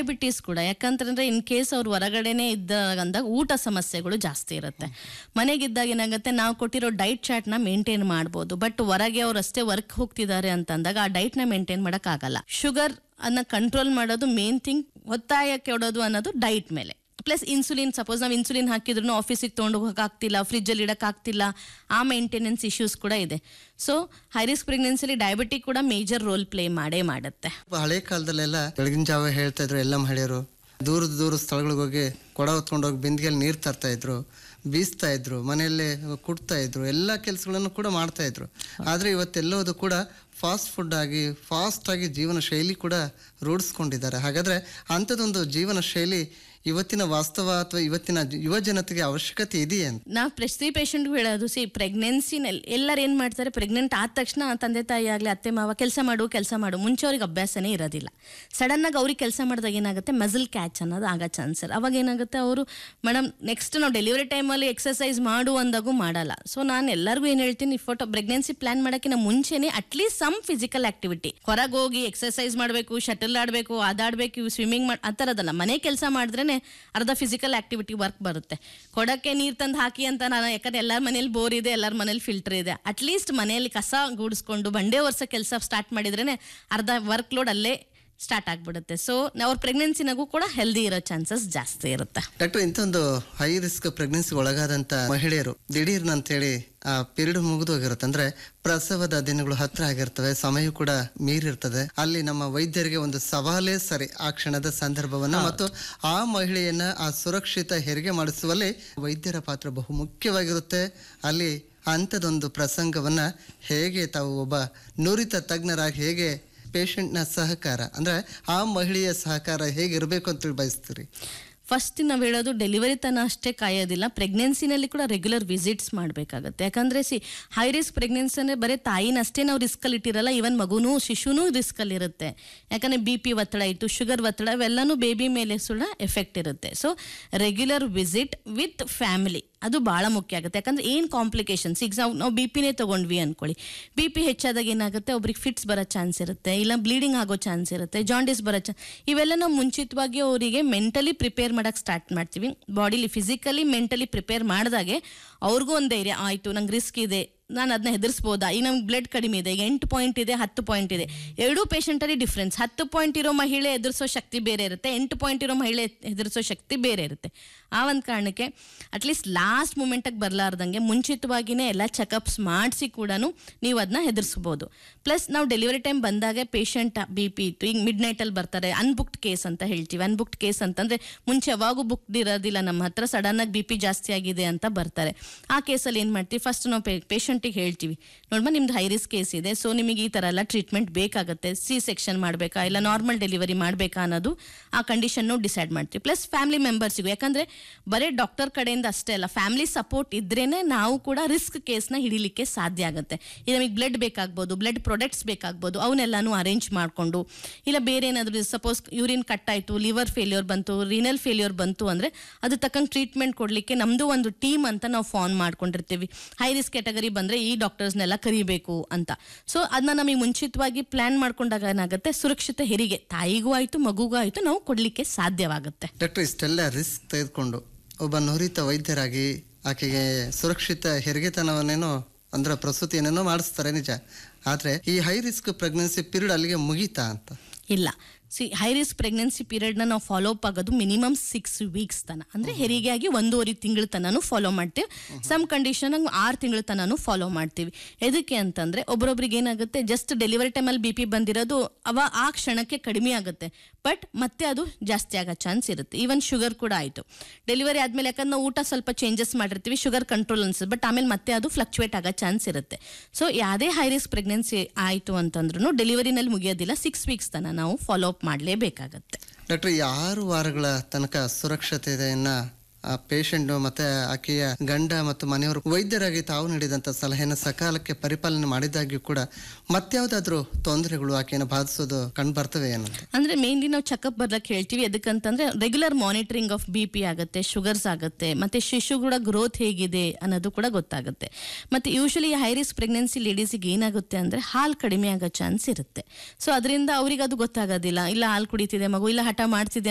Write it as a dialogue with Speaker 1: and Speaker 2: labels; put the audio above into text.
Speaker 1: diabetes ಕೂಡ ಯಾಕಂತಂದ್ರೆ in case ಅವ್ರು ಹೊರಗಡೆನೆ ಇದ್ದಾಗ ಊಟ ಸಮಸ್ಯೆಗಳು ಜಾಸ್ತಿ ಇರುತ್ತೆ ಮನೆಗಿದ್ದಾಗ ಏನಾಗುತ್ತೆ ನಾವು ಕೊಟ್ಟಿರೋ ಡೈಟ್ ಚಾರ್ಟ್ನ ಮೇಂಟೈನ್ ಮಾಡ್ಬೋದು ಬಟ್ ಹೊರಗೆ ಅವ್ರು ಅಷ್ಟೇ ವರ್ಕ್ ಹೋಗ್ತಿದ್ದಾರೆ ಅಂತಂದಾಗ ಆ ಡೈಟ್ನ ಮೇಂಟೈನ್ ಆಗಲ್ಲ ಶುಗರ್ ಅನ್ನ ಕಂಟ್ರೋಲ್ ಮಾಡೋದು ಮೇನ್ ಥಿಂಗ್ ಒತ್ತಾಯ ಕೆಡೋದು ಅನ್ನೋದು ಡೈಟ್ ಮೇಲೆ ಪ್ಲಸ್ ಇನ್ಸುಲಿನ್ ಸಪೋಸ್ ನಾವು ಇನ್ಸುಲಿನ್ ಹಾಕಿದ್ರು ಆಫೀಸಿಗೆ ತೊಗೊಂಡು ಹೋಗೋಕ್ಕಾಗ್ತಿಲ್ಲ ಫ್ರಿಜ್ಜಲ್ಲಿ ಇಡೋಕ್ಕಾಗ್ತಿಲ್ಲ ಆ ಮೇಂಟೆನೆನ್ಸ್ ಇಶ್ಯೂಸ್ ಕೂಡ ಇದೆ ಸೊ ಹೈ ರಿಸ್ಕ್ ಪ್ರೆಗ್ನೆನ್ಸಿಲಿ ಡಯಾಬಿಟಿಕ್ ಕೂಡ ಮೇಜರ್ ರೋಲ್ ಪ್ಲೇ ಮಾಡೇ ಮಾಡುತ್ತೆ
Speaker 2: ಹಳೆ ಕಾಲದಲ್ಲೆಲ್ಲ ಬೆಳಗಿನ ಜಾವ ಹೇಳ್ತಾ ಇದ್ರು ಎಲ್ಲ ಮಹಿಳೆಯರು ದೂರದ ದೂರ ಸ್ಥಳಗಳಿಗೆ ಹೋಗಿ ಕೊಡ ಹೊತ್ಕೊಂಡು ಹೋಗಿ ಬಿಂದಿಗೆಯಲ್ಲಿ ನೀರು ತರ್ತಾ ಇದ್ರು ಬೀಸ್ತಾ ಇದ್ರು ಮನೆಯಲ್ಲೇ ಕುಡ್ತಾ ಇದ್ರು ಎಲ್ಲ ಕೆಲಸಗಳನ್ನು ಕೂಡ ಮಾಡ್ತಾ ಇದ್ರು ಆದರೆ ಇವತ್ತೆಲ್ಲವುದು ಕೂಡ ಫಾಸ್ಟ್ ಫುಡ್ ಆಗಿ ಫಾಸ್ಟ್ ಆಗಿ ಜೀವನ ಶೈಲಿ ಕೂಡ ರೂಢಿಸ್ಕೊಂಡಿದ್ದಾರೆ ಹಾಗಾದ್ರೆ ಅಂಥದ್ದೊಂದು ಜೀವನ ಶೈಲಿ ಇವತ್ತಿನ ವಾಸ್ತವ ಅಥವಾ ಇವತ್ತಿನ ಯುವ ಜನತೆಗೆ ಅವಶ್ಯಕತೆ ಇದೆಯೇ ಅಂತ
Speaker 1: ನಾವು ಪ್ರತಿ ಪೇಷಂಟ್ಗೂ ಹೇಳೋದು ಸಿ ಪ್ರೆಗ್ನೆನ್ಸಿನಲ್ಲಿ ಎಲ್ಲರೂ ಏನು ಮಾಡ್ತಾರೆ ಪ್ರೆಗ್ನೆಂಟ್ ಆದ ತಕ್ಷಣ ತಂದೆ ತಾಯಿ ಆಗಲಿ ಅತ್ತೆ ಮಾವ ಕೆಲಸ ಮಾಡು ಕೆಲಸ ಮಾಡು ಮುಂಚೆ ಅವ್ರಿಗೆ ಅಭ್ಯಾಸನೇ ಇರೋದಿಲ್ಲ ಸಡನ್ನಾಗಿ ಅವ್ರಿಗೆ ಕೆಲಸ ಮಾಡಿದಾಗ ಏನಾಗುತ್ತೆ ಮಸಲ್ ಕ್ಯಾಚ್ ಅನ್ನೋದು ಆಗೋ ಚಾನ್ಸ್ ಅವಾಗ ಏನಾಗುತ್ತೆ ಅವರು ಮೇಡಮ್ ನೆಕ್ಸ್ಟ್ ನಾವು ಡೆಲಿವರಿ ಟೈಮಲ್ಲಿ ಎಕ್ಸಸೈಸ್ ಮಾಡು ಅಂದಾಗೂ ಮಾಡಲ್ಲ ಸೊ ನಾನು ಎಲ್ಲರಿಗೂ ಏನು ಹೇಳ್ತೀನಿ ಫೋಟೋ ಪ್ರೆಗ್ನೆನ್ಸಿ ಪ್ಲಾನ್ ಮಾಡೋಕ್ಕಿಂತ ಮುಂಚೆನೇ ಅಟ್ಲೀಸ್ಟ್ ಸಮ್ ಫಿಸಿಕಲ್ ಆಕ್ಟಿವಿಟಿ ಹೊರಗೆ ಹೋಗಿ ಎಕ್ಸಸೈಸ್ ಮಾಡಬೇಕು ಶಟಲ್ ಆಡಬೇಕು ಅದಾಡಬೇಕು ಸ್ವಿಮ್ಮಿಂಗ್ ಮಾಡಿ ಆ ಥರದಲ್ಲ ಮನೆ ಕೆಲಸ ಮಾಡಿದ್ರೇ ಅರ್ಧ ಫಿಸಿಕಲ್ ಆಕ್ಟಿವಿಟಿ ವರ್ಕ್ ಬರುತ್ತೆ ಕೊಡಕ್ಕೆ ನೀರು ತಂದು ಹಾಕಿ ಅಂತ ನಾನು ಯಾಕಂದ್ರೆ ಎಲ್ಲರ ಮನೇಲಿ ಬೋರ್ ಇದೆ ಎಲ್ಲರ ಮನೇಲಿ ಫಿಲ್ಟರ್ ಇದೆ ಅಟ್ಲೀಸ್ಟ್ ಮನೆಯಲ್ಲಿ ಕಸ ಗೂಡಿಸ್ಕೊಂಡು ಬಂಡೆ ವರ್ಷ ಕೆಲಸ ಸ್ಟಾರ್ಟ್ ಮಾಡಿದ್ರೇ ಅರ್ಧ ವರ್ಕ್ ಲೋಡ್ ಅಲ್ಲೇ ಸ್ಟಾರ್ಟ್ ಆಗ್ಬಿಡುತ್ತೆ ಸೊ ಅವ್ರ ಪ್ರೆಗ್ನೆನ್ಸಿನಾಗೂ ಕೂಡ ಹೆಲ್ದಿ ಇರೋ ಚಾನ್ಸಸ್ ಜಾಸ್ತಿ ಇರುತ್ತೆ
Speaker 2: ಡಾಕ್ಟರ್ ಇಂಥೊಂದು ಹೈ ರಿಸ್ಕ್ ಪ್ರೆಗ್ನೆನ್ಸಿ ಒಳಗಾದಂತ ಮಹಿಳೆಯರು ದಿಢೀರ್ನ ಅಂತೇಳಿ ಆ ಪೀರಿಯಡ್ ಮುಗಿದು ಹೋಗಿರುತ್ತೆ ಅಂದ್ರೆ ಪ್ರಸವದ ದಿನಗಳು ಹತ್ರ ಆಗಿರ್ತವೆ ಸಮಯ ಕೂಡ ಮೀರಿರ್ತದೆ ಅಲ್ಲಿ ನಮ್ಮ ವೈದ್ಯರಿಗೆ ಒಂದು ಸವಾಲೇ ಸರಿ ಆ ಕ್ಷಣದ ಸಂದರ್ಭವನ್ನ ಮತ್ತು ಆ ಮಹಿಳೆಯನ್ನ ಆ ಸುರಕ್ಷಿತ ಹೆರಿಗೆ ಮಾಡಿಸುವಲ್ಲಿ ವೈದ್ಯರ ಪಾತ್ರ ಬಹು ಮುಖ್ಯವಾಗಿರುತ್ತೆ ಅಲ್ಲಿ ಅಂಥದ್ದೊಂದು ಪ್ರಸಂಗವನ್ನ ಹೇಗೆ ತಾವು ಒಬ್ಬ ನುರಿತ ತಜ್ಞರಾಗಿ ಹೇಗೆ ಪೇಷಂಟ್ನ ಸಹಕಾರ ಅಂದ್ರೆ ಆ ಮಹಿಳೆಯ ಸಹಕಾರ ಹೇಗಿರಬೇಕು ಅಂತ ಬಯಸ್ತೀರಿ
Speaker 1: ಫಸ್ಟ್ ನಾವು ಹೇಳೋದು ಡೆಲಿವರಿ ತನ ಅಷ್ಟೇ ಕಾಯೋದಿಲ್ಲ ಪ್ರೆಗ್ನೆನ್ಸಿನಲ್ಲಿ ಕೂಡ ರೆಗ್ಯುಲರ್ ವಿಸಿಟ್ಸ್ ಮಾಡಬೇಕಾಗತ್ತೆ ಯಾಕಂದ್ರೆ ಸಿ ಹೈ ರಿಸ್ಕ್ ಪ್ರೆಗ್ನೆನ್ಸಿ ಅಂದರೆ ಬರೀ ತಾಯಿನಷ್ಟೇ ನಾವು ರಿಸ್ಕಲ್ಲಿ ಇಟ್ಟಿರಲ್ಲ ಈವನ್ ಮಗುನೂ ಶಿಶುನೂ ರಿಸ್ಕಲ್ಲಿ ಇರುತ್ತೆ ಯಾಕಂದರೆ ಬಿ ಪಿ ಒತ್ತಡ ಇತ್ತು ಶುಗರ್ ಒತ್ತಡ ಇವೆಲ್ಲನೂ ಬೇಬಿ ಮೇಲೆ ಸುಳ್ಳ ಎಫೆಕ್ಟ್ ಇರುತ್ತೆ so regular visit with family ಅದು ಭಾಳ ಮುಖ್ಯ ಆಗುತ್ತೆ ಯಾಕಂದ್ರೆ ಏನು ಕಾಂಪ್ಲಿಕೇಶನ್ಸ್ ಈಗ ನಾವು ನಾವು ಬಿ ಪಿನೇ ತೊಗೊಂಡ್ವಿ ಅಂದ್ಕೊಳ್ಳಿ ಬಿ ಪಿ ಹೆಚ್ಚಾದಾಗ ಏನಾಗುತ್ತೆ ಒಬ್ರಿಗೆ ಫಿಟ್ಸ್ ಬರೋ ಚಾನ್ಸ್ ಇರುತ್ತೆ ಇಲ್ಲ ಬ್ಲೀಡಿಂಗ್ ಆಗೋ ಚಾನ್ಸ್ ಇರುತ್ತೆ ಜಾಂಡಿಸ್ ಬರೋ ಚಾನ್ಸ್ ಇವೆಲ್ಲ ನಾವು ಮುಂಚಿತವಾಗಿ ಅವರಿಗೆ ಮೆಂಟಲಿ ಪ್ರಿಪೇರ್ ಮಾಡೋಕ್ಕೆ ಸ್ಟಾರ್ಟ್ ಮಾಡ್ತೀವಿ ಬಾಡಿಲಿ ಫಿಸಿಕಲಿ ಮೆಂಟಲಿ ಪ್ರಿಪೇರ್ ಮಾಡಿದಾಗೆ ಅವ್ರಿಗೂ ಒಂದು ಧೈರ್ಯ ಆಯಿತು ನಂಗೆ ರಿಸ್ಕ್ ಇದೆ ನಾನು ಅದನ್ನ ಹೆದರ್ಸ್ಬೋದಾ ಈಗ ನಮ್ಗೆ ಬ್ಲಡ್ ಕಡಿಮೆ ಇದೆ ಈಗ ಎಂಟು ಪಾಯಿಂಟ್ ಇದೆ ಹತ್ತು ಪಾಯಿಂಟ್ ಇದೆ ಎರಡೂ ಪೇಷಂಟಲ್ಲಿ ಡಿಫ್ರೆನ್ಸ್ ಹತ್ತು ಪಾಯಿಂಟ್ ಇರೋ ಮಹಿಳೆ ಎದುರಿಸೋ ಶಕ್ತಿ ಬೇರೆ ಇರುತ್ತೆ ಎಂಟು ಪಾಯಿಂಟ್ ಇರೋ ಮಹಿಳೆ ಎದುರಿಸೋ ಶಕ್ತಿ ಬೇರೆ ಇರುತ್ತೆ ಆ ಒಂದು ಕಾರಣಕ್ಕೆ ಅಟ್ಲೀಸ್ಟ್ ಲಾಸ್ಟ್ ಮೂಮೆಂಟಿಗೆ ಬರಲಾರ್ದಂಗೆ ಮುಂಚಿತವಾಗಿಯೇ ಎಲ್ಲ ಚೆಕಪ್ಸ್ ಮಾಡಿಸಿ ಕೂಡ ನೀವು ಅದನ್ನ ಹೆದರ್ಸ್ಬೋದು ಪ್ಲಸ್ ನಾವು ಡೆಲಿವರಿ ಟೈಮ್ ಬಂದಾಗ ಪೇಷಂಟ್ ಬಿ ಪಿ ಇತ್ತು ಈಗ ಮಿಡ್ ನೈಟಲ್ಲಿ ಬರ್ತಾರೆ ಅನ್ಬುಕ್ಡ್ ಕೇಸ್ ಅಂತ ಹೇಳ್ತೀವಿ ಅನ್ಬುಕ್ಡ್ ಕೇಸ್ ಅಂತಂದರೆ ಮುಂಚೆ ಯಾವಾಗೂ ಬುಕ್ಡ್ ಇರೋದಿಲ್ಲ ನಮ್ಮ ಹತ್ರ ಸಡನ್ನಾಗಿ ಬಿ ಪಿ ಜಾಸ್ತಿ ಆಗಿದೆ ಅಂತ ಬರ್ತಾರೆ ಆ ಕೇಸಲ್ಲಿ ಏನು ಮಾಡ್ತೀವಿ ಫಸ್ಟ್ ನಾವು ಪೇಷಂಟಿಗೆ ಹೇಳ್ತೀವಿ ನೋಡ್ಮ ನಿಮ್ದು ಹೈ ರಿಸ್ಕ್ ಕೇಸ್ ಇದೆ ಸೊ ನಿಮಗೆ ಈ ಥರ ಎಲ್ಲ ಟ್ರೀಟ್ಮೆಂಟ್ ಬೇಕಾಗುತ್ತೆ ಸಿ ಸೆಕ್ಷನ್ ಮಾಡಬೇಕಾ ಇಲ್ಲ ನಾರ್ಮಲ್ ಡೆಲಿವರಿ ಮಾಡಬೇಕಾ ಅನ್ನೋದು ಆ ಕಂಡೀಷನ್ನು ಡಿಸೈಡ್ ಮಾಡ್ತೀವಿ ಪ್ಲಸ್ ಫ್ಯಾಮಿಲಿ ಮೆಂಬರ್ಸಿಗೂ ಯಾಕಂದರೆ ಬರೀ ಡಾಕ್ಟರ್ ಕಡೆಯಿಂದ ಅಷ್ಟೇ ಅಲ್ಲ ಫ್ಯಾಮಿಲಿ ಸಪೋರ್ಟ್ ಇದ್ರೇ ನಾವು ಕೂಡ ರಿಸ್ಕ್ ಕೇಸ್ನ ಹಿಡಿಲಿಕ್ಕೆ ಸಾಧ್ಯ ಆಗುತ್ತೆ ಈಗ ನಮಗೆ ಬ್ಲಡ್ ಬೇಕಾಗ್ಬೋದು ಬ್ಲಡ್ ಪ್ರಾಡಕ್ಟ್ಸ್ ಬೇಕಾಗ್ಬೋದು ಅವನ್ನೆಲ್ಲಾನು ಅರೇಂಜ್ ಮಾಡಿಕೊಂಡು ಇಲ್ಲ ಬೇರೆ ಏನಾದರೂ ಸಪೋಸ್ ಯೂರಿನ್ ಕಟ್ ಆಯಿತು ಲಿವರ್ ಫೇಲ್ಯೂರ್ ಬಂತು ರಿನಲ್ ಫೇಲ್ಯೂರ್ ಬಂತು ಅಂದರೆ ಅದು ತಕ್ಕಂಗೆ ಟ್ರೀಟ್ಮೆಂಟ್ ಕೊಡಲಿಕ್ಕೆ ನಮ್ಮದು ಒಂದು ಟೀಮ್ ಅಂತ ನಾವು ಫಾರ್ಮ್ ಮಾಡ್ಕೊಂಡಿರ್ತೀವಿ ಹೈ ರಿಸ್ಕ್ ಕ್ಯಾಟಗರಿ ಬಂದರೆ ಈ ಡಾಕ್ಟರ್ಸ್ನೆಲ್ಲ ಕರಿಬೇಕು ಅಂತ ಸೊ ಅದನ್ನ ನಮಗೆ ಮುಂಚಿತವಾಗಿ ಪ್ಲಾನ್ ಮಾಡ್ಕೊಂಡಾಗ ಏನಾಗುತ್ತೆ ಸುರಕ್ಷಿತ ಹೆರಿಗೆ ತಾಯಿಗೂ ಆಯಿತು ಮಗುಗೂ ಆಯಿತು ನಾವು ಕೊಡಲಿಕ್ಕೆ ಸಾಧ್ಯವಾಗುತ್ತೆ
Speaker 2: ಡಾಕ್ಟರ್ ಇಷ್ಟೆಲ್ಲ ರಿಸ್ಕ್ ತೆಗೆದುಕೊಂಡು ಒಬ್ಬ ನುರಿತ ವೈದ್ಯರಾಗಿ ಆಕೆಗೆ ಸುರಕ್ಷಿತ ಹೆರಿಗೆತನವನ್ನೇನೋ ಅಂದ್ರೆ ಪ್ರಸೂತಿಯನ್ನೇನೋ ಮಾಡಿಸ್ತಾರೆ ನಿಜ ಆದ್ರೆ ಈ ಹೈ ರಿಸ್ಕ್ ಪ್ರೆಗ್ನೆನ್ಸಿ ಪೀರಿಯಡ್ ಅಲ್ಲಿಗೆ ಮುಗೀತಾ ಅಂತ
Speaker 1: ಇಲ್ಲ ಸಿ ಹೈ ರಿಸ್ಕ್ ಪ್ರೆಗ್ನೆನ್ಸಿ ಪೀರಿಯಡ್ನ ನಾವು ಫಾಲೋ ಅಪ್ ಆಗೋದು ಮಿನಿಮಮ್ ಸಿಕ್ಸ್ ವೀಕ್ಸ್ ತನ ಅಂದರೆ ಹೆರಿಗೆ ಆಗಿ ಒಂದೂವರೆ ತಿಂಗಳ ತನೂ ಫಾಲೋ ಮಾಡ್ತೀವಿ ಸಮ್ ಕಂಡೀಷನ್ ಆರು ತಿಂಗಳ ತನೂ ಫಾಲೋ ಮಾಡ್ತೀವಿ ಎದಕ್ಕೆ ಅಂತಂದರೆ ಒಬ್ರೊಬ್ರಿಗೆ ಏನಾಗುತ್ತೆ ಜಸ್ಟ್ ಡೆಲಿವರಿ ಟೈಮಲ್ಲಿ ಬಿ ಪಿ ಬಂದಿರೋದು ಅವ ಆ ಕ್ಷಣಕ್ಕೆ ಕಡಿಮೆ ಆಗುತ್ತೆ ಬಟ್ ಮತ್ತೆ ಅದು ಜಾಸ್ತಿ ಆಗೋ ಚಾನ್ಸ್ ಇರುತ್ತೆ ಈವನ್ ಶುಗರ್ ಕೂಡ ಆಯಿತು ಡೆಲಿವರಿ ಆದಮೇಲೆ ಯಾಕಂದ್ರೆ ನಾವು ಊಟ ಸ್ವಲ್ಪ ಚೇಂಜಸ್ ಮಾಡಿರ್ತೀವಿ ಶುಗರ್ ಕಂಟ್ರೋಲ್ ಅನ್ಸುತ್ತೆ ಬಟ್ ಆಮೇಲೆ ಮತ್ತೆ ಅದು ಫ್ಲಕ್ಚುಯೇಟ್ ಆಗೋ ಚಾನ್ಸ್ ಇರುತ್ತೆ ಸೊ ಯಾವುದೇ ಹೈ ರಿಸ್ಕ್ ಪ್ರೆಗ್ನೆನ್ಸಿ ಆಯಿತು ಅಂತಂದ್ರೂ ಡೆಲಿವರಿನಲ್ಲಿ ಮುಗಿಯೋದಿಲ್ಲ ಸಿಕ್ಸ್ ವೀಕ್ಸ್ ತನಕ ನಾವು ಫಾಲೋ ಅಪ್ ಮಾಡಲೇಬೇಕಾಗತ್ತೆ
Speaker 2: ಡಾಕ್ಟರ್ ಈ ಆರು ವಾರಗಳ ತನಕ ಸುರಕ್ಷತೆಯನ್ನ ಆ ಪೇಷಂಟ್ ಮತ್ತೆ ಆಕೆಯ ಗಂಡ ಮತ್ತು ಮನೆಯವರು ವೈದ್ಯರಾಗಿ ತಾವು ನೀಡಿದಂತ ಸಲಹೆಯನ್ನು ಸಕಾಲಕ್ಕೆ ಪರಿಪಾಲನೆ ಮಾಡಿದಾಗ್ಯೂ ಕೂಡ ಮತ್ಯಾವುದಾದ್ರೂ ತೊಂದರೆಗಳು ಆಕೆಯನ್ನು ಬಾಧಿಸೋದು ಕಂಡು ಬರ್ತವೆ ಏನಂತ
Speaker 1: ಅಂದ್ರೆ ಮೇನ್ಲಿ ನಾವು ಚೆಕಪ್ ಬರ್ಲಕ್ಕೆ ಹೇಳ್ತೀವಿ ಎದಕ್ಕಂತಂದ್ರೆ regular monitoring of B P ಆಗುತ್ತೆ ಶುಗರ್ಸ್ ಆಗುತ್ತೆ ಮತ್ತೆ ಶಿಶುಗಳ ಗ್ರೋತ್ ಹೇಗಿದೆ ಅನ್ನೋದು ಕೂಡ ಗೊತ್ತಾಗುತ್ತೆ ಮತ್ತೆ ಯೂಶಲಿ ಹೈ ರಿಸ್ಕ್ ಪ್ರೆಗ್ನೆನ್ಸಿ ಲೇಡೀಸಿಗೆ ಏನಾಗುತ್ತೆ ಅಂದ್ರೆ ಹಾಲು ಕಡಿಮೆ ಆಗೋ ಚಾನ್ಸ್ ಇರುತ್ತೆ ಸೊ ಅದರಿಂದ ಅವ್ರಿಗೆ ಅದು ಗೊತ್ತಾಗೋದಿಲ್ಲ ಇಲ್ಲ ಹಾಲು ಕುಡಿತಿದೆ ಮಗು ಇಲ್ಲ ಹಠ ಮಾಡ್ತಿದೆ